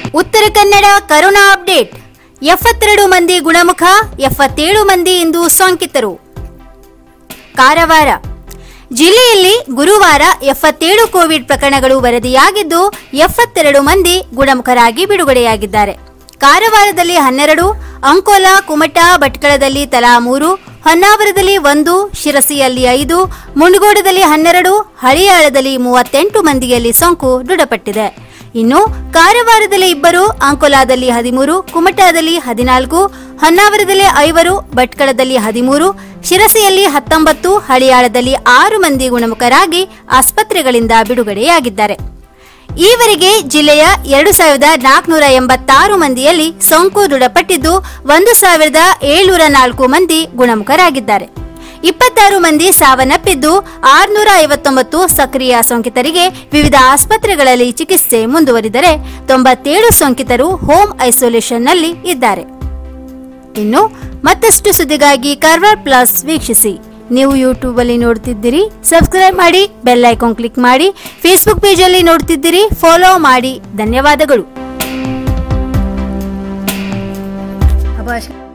ಉತ್ತರ Kannada corona update ಎಪ್ಪತ್ತೆರಡು ಮಂದಿ ಗುಣಮುಖ ಎಪ್ಪತ್ತೇಳು ಮಂದಿ ಇಂದು ಸೋಂಕಿತರು ಕಾರವಾರ ಜಿಲ್ಲೆಯಲ್ಲಿ ಗುರುವಾರ ಎಪ್ಪತ್ತೇಳು ಕೋವಿಡ್ ಪ್ರಕರಣಗಳು ವರದಿಯಾಗಿದ್ದು ಎಪ್ಪತ್ತೆರಡು ಮಂದಿ ಗುಣಮುಖರಾಗಿ ಬಿಡುಗಡೆಯಾಗಿದ್ದಾರೆ ಕಾರವಾರದಲ್ಲಿ ಹನ್ನೆರಡು ಅಂಕೋಲಾ ಕುಮಟಾ ಭಟ್ಕಳದಲ್ಲಿ ತಲಾ ಮೂರು ಹೊನ್ನಾವರದಲ್ಲಿ ಒಂದು ಶಿರಸಿಯಲ್ಲಿ ಐದು ಮುಂಡಗೋಡದಲ್ಲಿ ಹನ್ನೆರಡು ಹಳಿಯಾಳದಲ್ಲಿ ಮೂವತ್ತೆಂಟು ಮಂದಿಯಲ್ಲಿ ಸೋಂಕು ದೃಢಪಟ್ಟಿದೆ ಇನ್ನು ಕಾರವಾರದಲ್ಲಿ ಇಬ್ಬರು ಅಂಕೋಲಾದಲ್ಲಿ ಹದಿಮೂರು ಕುಮಟಾದಲ್ಲಿ ಹದಿನಾಲ್ಕು ಹೊನ್ನಾವರದಲ್ಲಿ ಐವರು ಭಟ್ಕಳದಲ್ಲಿ ಹದಿಮೂರು ಶಿರಸಿಯಲ್ಲಿ ಹತ್ತೊಂಬತ್ತು ಹಳಿಯಾಳದಲ್ಲಿ ಆರು ಮಂದಿ ಗುಣಮುಖರಾಗಿ ಆಸ್ಪತ್ರೆಗಳಿಂದ ಬಿಡುಗಡೆಯಾಗಿದ್ದಾರೆ ಈವರೆಗೆ ಜಿಲ್ಲೆಯ ಎರಡು ಸಾವಿರದ ನಾಲ್ಕುನೂರ ಎಂಬತ್ತಾರು ಮಂದಿಯಲ್ಲಿ ಸೋಂಕು ದೃಢಪಟ್ಟಿದ್ದು ಒಂದು ಸಾವಿರದ ಏಳ್ನೂರ ನಾಲ್ಕು ಮಂದಿ ಗುಣಮುಖರಾಗಿದ್ದಾರೆ ಇಪ್ಪತ್ತಾರು ಮಂದಿ ಸಾವನ್ನಪ್ಪಿದ್ದು ಆರುನೂರ ಐವತ್ತೊಂಬತ್ತು ಸಕ್ರಿಯ ಸೋಂಕಿತರಿಗೆ ವಿವಿಧ ಆಸ್ಪತ್ರೆಗಳಲ್ಲಿ ಚಿಕಿತ್ಸೆ ಮುಂದುವರಿದರೆ ತೊಂಬತ್ತೇಳು ಸೋಂಕಿತರು ಹೋಮ್ ಐಸೋಲೇಷನ್ನಲ್ಲಿ ಇದ್ದಾರೆ ಇನ್ನು ಮತ್ತಷ್ಟು ಸುದ್ದಿಗಾಗಿ ಕಾರ್ವಾರ್ ಪ್ಲಸ್ ವೀಕ್ಷಿಸಿ ನೀವು ಯೂಟ್ಯೂಬ್ ಅಲ್ಲಿ ನೋಡ್ತಿದ್ದೀರಿ ಸಬ್ಸ್ಕ್ರೈಬ್ ಮಾಡಿ ಬೆಲ್ ಐಕಾನ್ ಕ್ಲಿಕ್ ಮಾಡಿ ಫೇಸ್ಬುಕ್ ಪೇಜ್ ಅಲ್ಲಿ ನೋಡ್ತಿದ್ದೀರಿ ಫಾಲೋ ಮಾಡಿ ಧನ್ಯವಾದಗಳು ಅಭಾಷ